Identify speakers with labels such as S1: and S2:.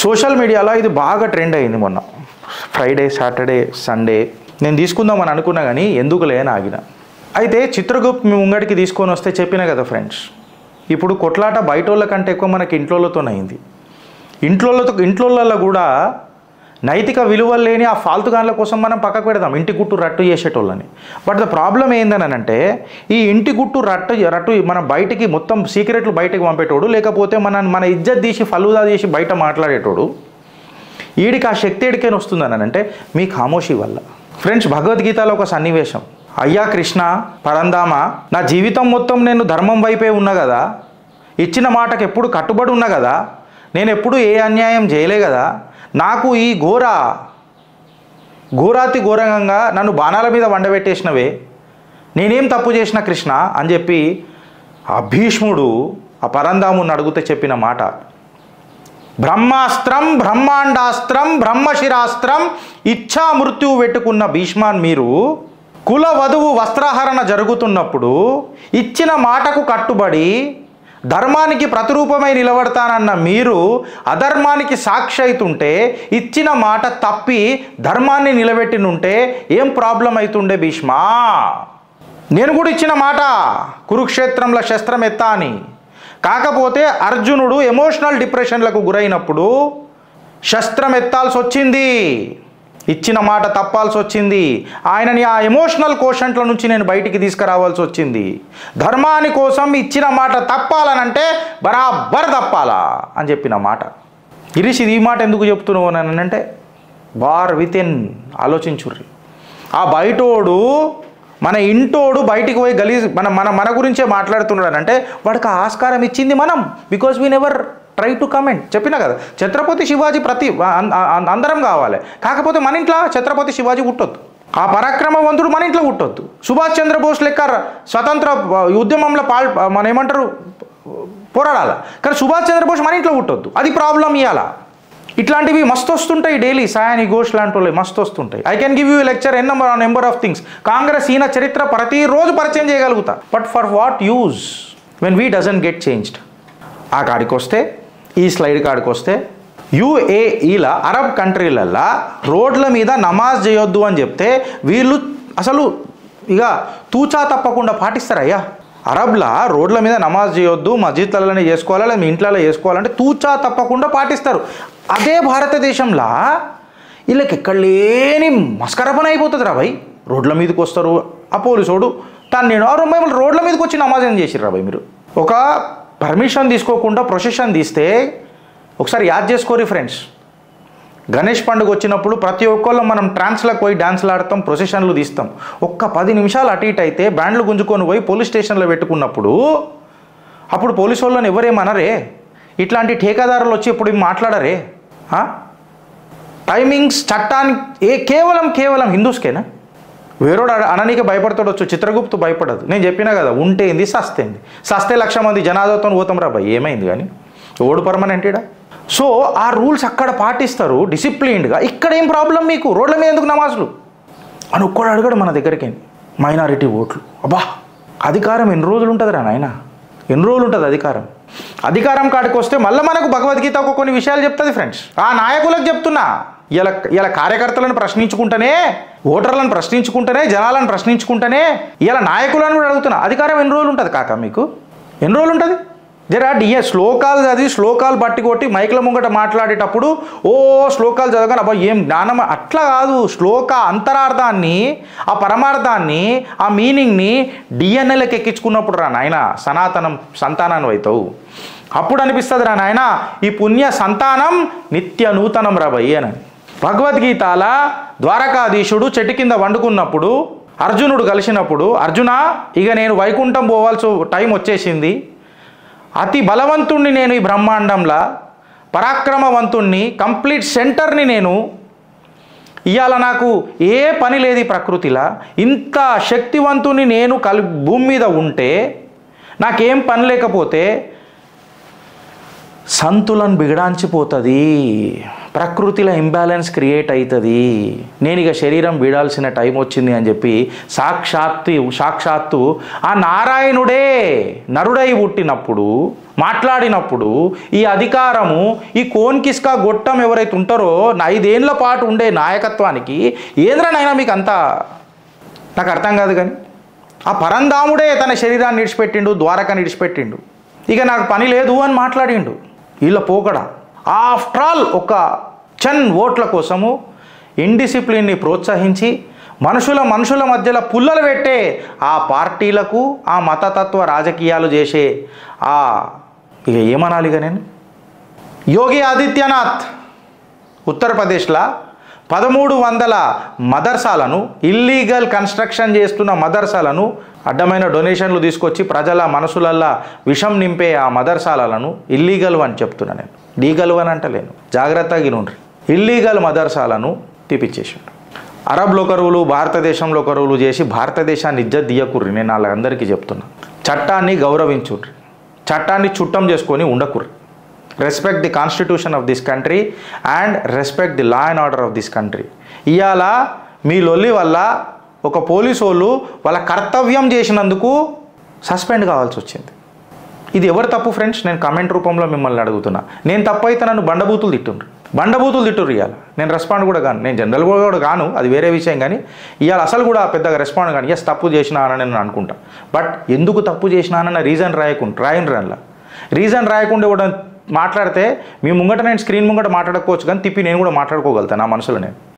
S1: Social మీడియాలో ఇది బాగా ట్రెండ్ అయింది మొన్న ఫ్రైడే సాటర్డే సండే నేను తీసుకుందామని అనుకున్నా కానీ ఎందుకు లేని ఆగిన అయితే చిత్రగుప్త్ మీ ముంగడికి తీసుకొని వస్తే చెప్పిన కదా ఫ్రెండ్స్ ఇప్పుడు కొట్లాట బయట వాళ్ళ కంటే ఎక్కువ మనకి ఇంట్లోళ్ళతోనే అయింది ఇంట్లోళ్ళతో ఇంట్లోళ్ళల్లో కూడా నైతిక విలువలు లేని ఆ ఫాల్తుగాన్ల కోసం మనం పక్కకు పెడదాం ఇంటి గుట్టు రట్టు చేసేటోళ్ళని బట్ ద ప్రాబ్లం ఏందని అంటే ఈ ఇంటి గుట్టు రట్టు రట్టు మనం బయటికి మొత్తం సీక్రెట్లు బయటకు పంపేటోడు లేకపోతే మన మన ఇజ్జత్ తీసి ఫలుదా చేసి బయట మాట్లాడేటోడు ఈడికి ఆ శక్తి ఎడికైనా వస్తుందని అంటే మీ ఖామోషి వల్ల ఫ్రెండ్స్ భగవద్గీతలో ఒక సన్నివేశం అయ్యా కృష్ణ పరందామ నా జీవితం మొత్తం నేను ధర్మం వైపే ఉన్నా కదా ఇచ్చిన మాటకు ఎప్పుడు కట్టుబడి ఉన్నా కదా నేను ఎప్పుడు ఏ అన్యాయం చేయలే కదా నాకు ఈ ఘోర ఘోరాతి ఘోరంగా నన్ను బాణాల మీద వండబెట్టేసినవే నేనేం తప్పు చేసిన కృష్ణ అని చెప్పి ఆ భీష్ముడు ఆ పరందాముని అడిగితే చెప్పిన మాట బ్రహ్మాస్త్రం బ్రహ్మాండాస్త్రం బ్రహ్మశిరాస్త్రం ఇచ్ఛా మృత్యువు పెట్టుకున్న భీష్మాన్ మీరు కుల వధువు వస్త్రాహరణ జరుగుతున్నప్పుడు ఇచ్చిన మాటకు కట్టుబడి ధర్మానికి ప్రతిరూపమై నిలబడతానన్న మీరు అధర్మానికి సాక్షి అవుతుంటే ఇచ్చిన మాట తప్పి ధర్మాన్ని నిలబెట్టినుంటే ఏం ప్రాబ్లం అవుతుండే భీష్మా నేను కూడా ఇచ్చిన మాట కురుక్షేత్రంలో శస్త్రం ఎత్తా అని కాకపోతే అర్జునుడు ఎమోషనల్ డిప్రెషన్లకు గురైనప్పుడు శస్త్రం ఎత్తాల్సి వచ్చింది ఇచ్చిన మాట తప్పాల్సి వచ్చింది ఆయనని ఆ ఎమోషనల్ కోషంట్ల నుంచి నేను బయటికి తీసుకురావాల్సి వచ్చింది ధర్మాని కోసం ఇచ్చిన మాట తప్పాలనంటే బరాబర్ తప్పాలా అని చెప్పిన మాట గిరీష్ ఇది ఈ మాట ఎందుకు చెప్తున్నావు అని అంటే బార్ విత్ ఇన్ ఆలోచించుర్రి ఆ బయటోడు మన ఇంటోడు బయటికి పోయి గలీజ్ మన మన మన గురించే మాట్లాడుతున్నాడు అంటే వాడికి ఆ ఆస్కారం ఇచ్చింది మనం because we never try to comment చెప్పినా కదా ఛత్రపతి శివాజీ ప్రతి అం- అం- అందరం కావాలి కాకపోతే మన ఇంట్లో ఛత్రపతి శివాజీ పుట్టొద్దు ఆ పరాక్రమవంతుడు మన ఇంట్లో పుట్టొద్దు సుభాష్ చంద్రబోస్ లెక్క స్వతంత్ర ఉద్యమంలో పాల్ మన ఏమంటారు పోరాడాలి కానీ సుభాష్ చంద్రబోస్ మన ఇంట్లో పుట్టొద్దు అది ప్రాబ్లం ఇవ్వాలా ఇట్లాంటివి మస్తు వస్తుంటాయి డైలీ సాయాని ఘోష్ లాంటి వాళ్ళు మస్తు వస్తుంటాయి I can give you lecture N number on number of things Congress ఈయన చరిత్ర ప్రతిరోజు పరిచయం చేయగలుగుతా but for what use when we doesn't get changed ఆ కాడికి వస్తే ఈ స్లైడ్ కాడికి వస్తే యుఏఈల అరబ్ కంట్రీలల్లో రోడ్ల మీద నమాజ్ చేయొద్దు అని చెప్తే వీళ్ళు అసలు ఇక తూచా తప్పకుండా పాటిస్తారయ్యా అరబ్లా రోడ్ల మీద నమాజ్ చేయొద్దు మస్జిద్లలోనే చేసుకోవాలా లేదా మీ ఇంట్లో చేసుకోవాలంటే తూచా తప్పకుండా పాటిస్తారు అదే భారతదేశంలో వీళ్ళకి ఎక్కడ లేని మస్కర పని అయిపోతుంది రా భయ్ రోడ్ల మీదకి వస్తారు ఆ పోలీసోడు తను నేను ఆరు మిమ్మల్ని రోడ్ల మీదకి వచ్చి నమాజ్ ఏం చేసిర్రా భయ్ మీరు ఒక పర్మిషన్ తీసుకోకుండా ప్రొసెషన్ తీస్తే ఒకసారి యాద్ చేసుకోరి ఫ్రెండ్స్ గణేష్ పండుగ వచ్చినప్పుడు ప్రతి ఒక్కళ్ళు మనం ట్రాన్స్లకు పోయి డాన్స్లు ఆడతాం ప్రొసెషన్లు తీస్తాం ఒక్క పది నిమిషాలు అటు ఇటు అయితే బ్యాండ్లు గుంజుకొని పోయి పోలీస్ స్టేషన్లో పెట్టుకున్నప్పుడు అప్పుడు పోలీసు వాళ్ళని ఎవరేమనరే ఇట్లాంటి ఠేకాదారులు వచ్చి ఇప్పుడు ఏం మాట్లాడరే ఆ? టైమింగ్స్ చట్టానికి ఏ కేవలం కేవలం హిందూస్కేనా వేరోడు అన- అననీకి భయపడతాడొచ్చు చిత్రగుప్తు భయపడదు నేను చెప్పినా కదా ఉంటేంది సస్తేంది సస్తే లక్ష మంది జనాదాతో పోతాం రా భయ్ ఏమైంది కానీ ఓడు పర్మనెంటేడా సో ఆ రూల్స్ అక్కడ పాటిస్తారు డిసిప్లిన్డ్గా ఇక్కడ ఏం ప్రాబ్లం మీకు రోడ్ల మీద ఎందుకు నమాజులు అని ఒక్కడు అడగడు మన దగ్గరికి మైనారిటీ ఓట్లు అబ్బా అధికారం ఎన్ని రోజులు ఉంటుంది రా నాయన ఎన్ని రోజులు ఉంటుంది అధికారం అధికారం కాడికి వస్తే మళ్ళీ మనకు భగవద్గీత ఒక కొన్ని విషయాలు చెప్తుంది ఫ్రెండ్స్ ఆ నాయకులకు చెప్తున్నా ఇలా ఇలా కార్యకర్తలను ప్రశ్నించుకుంటేనే ఓటర్లను ప్రశ్నించుకుంటేనే జనాలను ప్రశ్నించుకుంటేనే ఇలా నాయకులను కూడా అడుగుతున్నా అధికారం ఎన్ని రోజులు ఉంటుంది కాక మీకు ఎన్ని రోజులు ఉంటుంది జరా డిఏ శ్లోకాలు చదివి శ్లోకాలు బట్టి కొట్టి మైకుల ముంగట మాట్లాడేటప్పుడు ఓ శ్లోకాలు చదవగానే అబ్బా ఏం జ్ఞానం అట్లా కాదు శ్లోక అంతరార్థాన్ని ఆ పరమార్థాన్ని ఆ మీనింగ్ని డిఎన్ఏలకు ఎక్కించుకున్నప్పుడు రా నాయన సనాతనం సంతానాన్ని అవుతావు అప్పుడు అనిపిస్తుంది రా నాయన ఈ పుణ్య సంతానం నిత్య నూతనం రా భయ్య అని భగవద్గీతాల ద్వారకాధీశుడు చెట్టు కింద వండుకున్నప్పుడు అర్జునుడు కలిసినప్పుడు అర్జున ఇక నేను వైకుంఠం పోవాల్సి టైం వచ్చేసింది అతి బలవంతుణ్ణి నేను ఈ బ్రహ్మాండంలా పరాక్రమవంతుణ్ణి కంప్లీట్ సెంటర్ని నేను ఇవాళ నాకు ఏ పని లేదు ఈ ప్రకృతిలా ఇంత శక్తివంతుని నేను కలి భూమి మీద ఉంటే నాకేం పని లేకపోతే సంతులన్ బిగడాంచిపోతుంది ప్రకృతిలో ఇంబ్యాలెన్స్ క్రియేట్ అవుతుంది నేను ఇక శరీరం వీడాల్సిన టైం వచ్చింది అని చెప్పి సాక్షాత్తు సాక్షాత్తు ఆ నారాయణుడే నరుడై పుట్టినప్పుడు మాట్లాడినప్పుడు ఈ అధికారము ఈ కోన్కిస్కా గొట్టం ఎవరైతే ఉంటారో నా ఐదేళ్ల పాటు ఉండే నాయకత్వానికి ఏంద్రనైనా మీకు అంతా నాకు అర్థం కాదు కానీ ఆ పరంధాముడే తన శరీరాన్ని విడిచిపెట్టిండు ద్వారకాన్ని విడిచిపెట్టిండు ఇక నాకు పని లేదు అని మాట్లాడిండు వీళ్ళ పోకడ ఆఫ్టర్ ఆల్ ఒక చన్ ఓట్ల కోసము ఇండిసిప్లిన్ని ప్రోత్సహించి మనుషుల మనుషుల మధ్యలో పుల్లలు పెట్టే ఆ పార్టీలకు ఆ మతతత్వ రాజకీయాలు చేసే ఆ ఇక ఏమనాలి ఇక నేను యోగి ఆదిత్యనాథ్ ఉత్తరప్రదేశ్లో పదమూడు వందల మదర్సాలను ఇల్లీగల్ కన్స్ట్రక్షన్ చేస్తున్న మదర్సాలను అడ్డమైన డొనేషన్లు తీసుకొచ్చి ప్రజల మనసులల్లా విషం నింపే ఆ మదర్సాలను ఇల్లీగల్ అని చెప్తున్నా నేను లీగల్ అని అంటలేను జాగ్రత్తగా నుండ్రి ఇల్లీగల్ మదర్సాలను తీపిచ్చేసిండు అరబ్ కరువులు భారతదేశంలో కరువులు చేసి భారతదేశాన్ని ఇజ్జత్ దియకుర్రి నేను వాళ్ళందరికీ చెప్తున్నా చట్టాన్ని గౌరవించుర్రి చట్టాన్ని చుట్టం చేసుకొని ఉండకుర్రి respect the constitution of this country and respect the law and order of this country ఇవాళ మీ లొల్లి వల్ల ఒక పోలీసు వాళ్ళు వాళ్ళ కర్తవ్యం చేసినందుకు సస్పెండ్ కావాల్సి వచ్చింది ఇది ఎవరు తప్పు ఫ్రెండ్స్ నేను కమెంట్ రూపంలో మిమ్మల్ని అడుగుతున్నా నేను తప్పు అయితే నన్ను బండబూతులు తిట్టుండ్రు బండబూతులు తిట్టుర్రు ఇవాళ నేను రెస్పాండ్ కూడా కాను నేను జనరల్ కూడా కాను అది వేరే విషయం కానీ ఇవాళ అసలు కూడా పెద్దగా రెస్పాండ్ కానీ ఎస్ తప్పు చేసినానని నేను అనుకుంటా బట్ ఎందుకు తప్పు చేసినానన్న రీజన్ రాయకుండా రాయను రన్లా రీజన్ రాయకుండా కూడా మాట్లాడితే మీ ముంగట నేను స్క్రీన్ ముంగట మాట్లాడుకోవచ్చు కానీ తిప్పి నేను కూడా మాట్లాడుకోగలుగుతాను నా మనసులో నేను